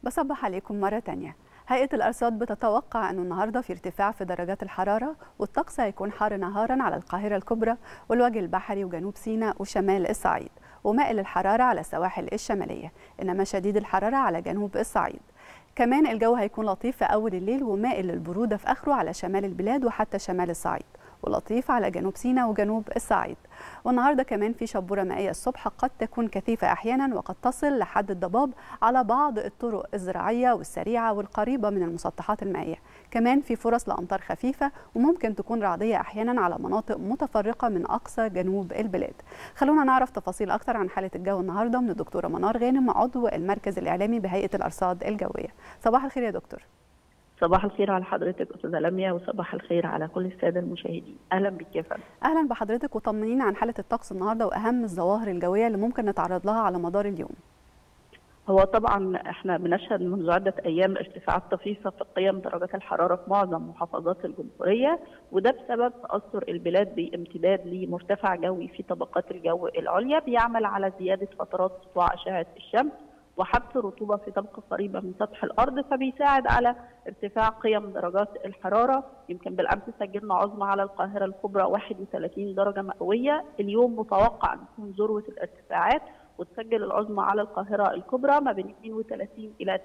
بصبح عليكم مرة تانية هيئة الأرصاد بتتوقع أنه النهاردة في ارتفاع في درجات الحرارة والطقس هيكون حار نهارا على القاهرة الكبرى والوجه البحري وجنوب سيناء وشمال الصعيد ومائل الحرارة على السواحل الشمالية إنما شديد الحرارة على جنوب الصعيد كمان الجو هيكون لطيف في أول الليل ومائل للبرودة في آخره على شمال البلاد وحتى شمال الصعيد ولطيف على جنوب سيناء وجنوب الصعيد والنهارده كمان في شبوره مائيه الصبح قد تكون كثيفه احيانا وقد تصل لحد الضباب على بعض الطرق الزراعيه والسريعه والقريبه من المسطحات المائيه كمان في فرص لامطار خفيفه وممكن تكون رعديه احيانا على مناطق متفرقه من اقصى جنوب البلاد خلونا نعرف تفاصيل اكثر عن حاله الجو النهارده من الدكتوره منار غانم عضو المركز الاعلامي بهيئه الارصاد الجويه صباح الخير يا دكتور صباح الخير على حضرتك استاذه لميا وصباح الخير على كل الساده المشاهدين اهلا بك يا فندم اهلا بحضرتك وطمنينا عن حاله الطقس النهارده واهم الظواهر الجويه اللي ممكن نتعرض لها على مدار اليوم هو طبعا احنا بنشهد منذ عده ايام ارتفاعات طفيفه في قيم درجات الحراره في معظم محافظات الجمهوريه وده بسبب تاثر البلاد بامتداد لمرتفع جوي في طبقات الجو العليا بيعمل على زياده فترات سطوع اشعه الشمس وحبس الرطوبه في طبقه قريبه من سطح الارض فبيساعد على ارتفاع قيم درجات الحراره يمكن بالامس سجلنا عظمى على القاهره الكبرى 31 درجه مئويه اليوم متوقع ان تكون ذروه الارتفاعات وتسجل العظمى على القاهرة الكبرى ما بين 32 إلى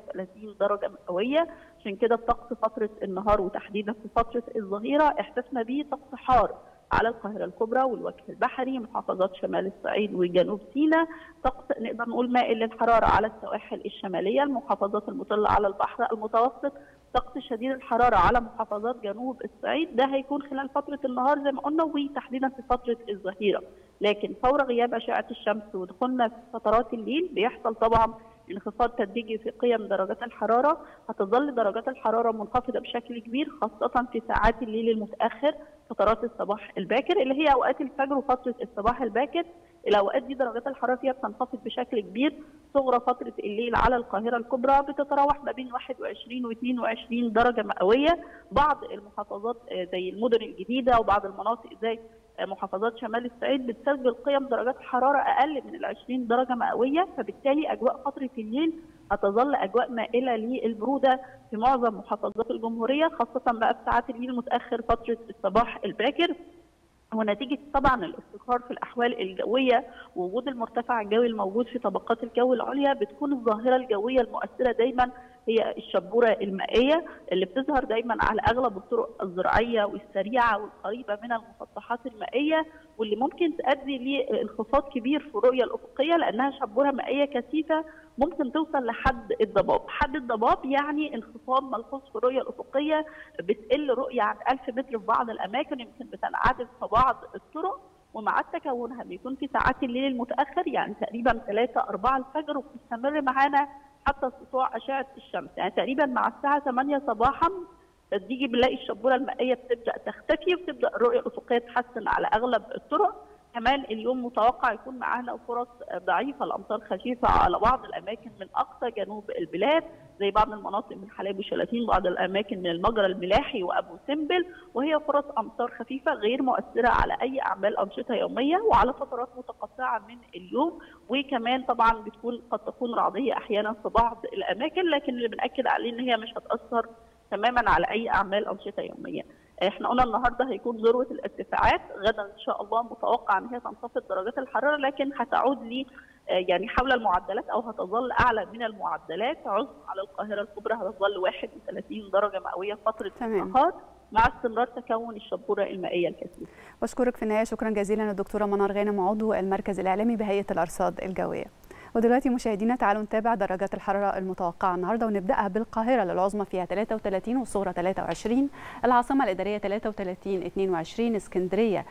33 درجة مئوية عشان كده الطقس فترة النهار وتحديدا في فترة الظهيرة احسسنا بيه طقس حار على القاهره الكبرى والوجه البحري محافظات شمال الصعيد وجنوب سيناء طقس نقدر نقول مائل للحراره على السواحل الشماليه المحافظات المطله على البحر المتوسط طقس شديد الحراره على محافظات جنوب الصعيد ده هيكون خلال فتره النهار زي ما قلنا وتحديدا في فتره الظهيره لكن فور غياب اشعه الشمس ودخولنا في فترات الليل بيحصل طبعا انخفاض تدريجي في قيم درجات الحراره هتظل درجات الحراره منخفضه بشكل كبير خاصه في ساعات الليل المتاخر فترات الصباح الباكر اللي هي اوقات الفجر وفتره الصباح الباكر الاوقات دي درجات الحراره فيها بتنخفض بشكل كبير صغرى فتره الليل على القاهره الكبرى بتتراوح ما بين 21 و 22 درجه مئويه بعض المحافظات زي المدن الجديده وبعض المناطق زي محافظات شمال الصعيد بتسجل قيم درجات الحراره اقل من ال 20 درجه مئويه فبالتالي اجواء فتره الليل هتظل اجواء مائله للبروده في معظم محافظات الجمهوريه خاصه بقى في ساعات الليل المتاخر فتره الصباح الباكر ونتيجه طبعا الاستقرار في الاحوال الجويه ووجود المرتفع الجوي الموجود في طبقات الجو العليا بتكون الظاهره الجويه المؤثره دايما هي الشبوره المائيه اللي بتظهر دايما على اغلب الطرق الزراعيه والسريعه والقريبه من المسطحات المائيه واللي ممكن تؤدي لانخفاض كبير في الرؤيه الافقيه لانها شبوره مائيه كثيفه ممكن توصل لحد الضباب، حد الضباب يعني انخفاض ملحوظ في الرؤيه الافقيه بتقل رؤيه عن 1000 متر في بعض الاماكن يمكن بتنعدم في بعض الطرق ومع تكونها بيكون في ساعات الليل المتاخر يعني تقريبا 3 4 الفجر وبتستمر معانا حتى سطوع اشعه الشمس يعني تقريبا مع الساعه 8 صباحا بتيجي بنلاقي الشبوره المائيه بتبدا تختفي وبتبدا الرؤيه الافقيه تتحسن على اغلب الطرق كمان اليوم متوقع يكون معانا فرص ضعيفه لامطار خفيفه على بعض الاماكن من اقصى جنوب البلاد زي بعض المناطق من حلايب وشلاتين بعض الاماكن من المجرى الملاحي وابو سمبل وهي فرص امطار خفيفه غير مؤثره على اي اعمال انشطه يوميه وعلى فترات متقطعه من اليوم وكمان طبعا بتكون قد تكون رعديه احيانا في بعض الاماكن لكن اللي بناكد عليه ان هي مش هتاثر تماما على اي اعمال انشطه يوميه. احنا قلنا النهارده هيكون ذروه الارتفاعات غدا ان شاء الله متوقع ان هي تنخفض درجات الحراره لكن هتعود ل يعني حول المعدلات او هتظل اعلى من المعدلات عظمى على القاهره الكبرى هتظل 31 درجه مئويه فتره النهار مع استمرار تكون الشبوره المائيه الكثيفه. بشكرك في النهايه شكرا جزيلا الدكتوره منار غانم عضو المركز الاعلامي بهيئه الارصاد الجويه. ودلوقتي مشاهدينا تعالوا نتابع درجات الحراره المتوقعه النهارده ونبداها بالقاهره للعظمى فيها 33 والصغرى 23 العاصمه الاداريه 33 22 اسكندريه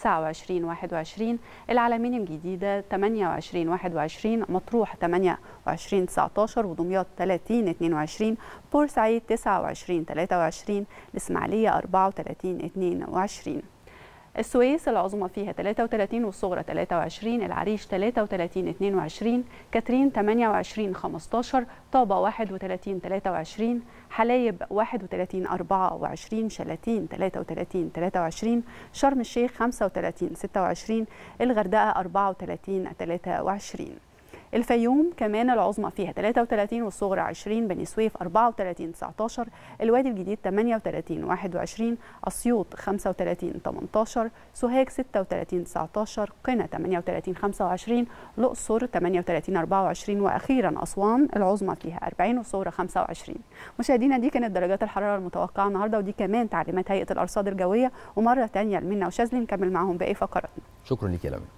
29 21 العلمين الجديده 28 21 مطروح 28 19 ودمياط 30 22 بورسعيد 29 23 الاسماعيليه 34 22 السويس العظمى فيها 33 والصغرى 23 العريش 33 22 كاترين 28 15 طابة 31 23 حلايب 31 24 شلاتين 33 23 شرم الشيخ 35 26 الغردقة 34 23 الفيوم كمان العظمى فيها 33 والصغرى 20 بني سويف 34 19 الوادي الجديد 38 21 اسيوط 35 18 سوهاج 36 19 قنا 38 25 الاقصر 38 24 واخيرا اسوان العظمى فيها 40 والصغرى 25 مشاهدينا دي كانت درجات الحراره المتوقعه النهارده ودي كمان تعليمات هيئه الارصاد الجويه ومره ثانيه لمنى وشاذلي نكمل معاهم باقي فقراتنا شكرا لك يا لمي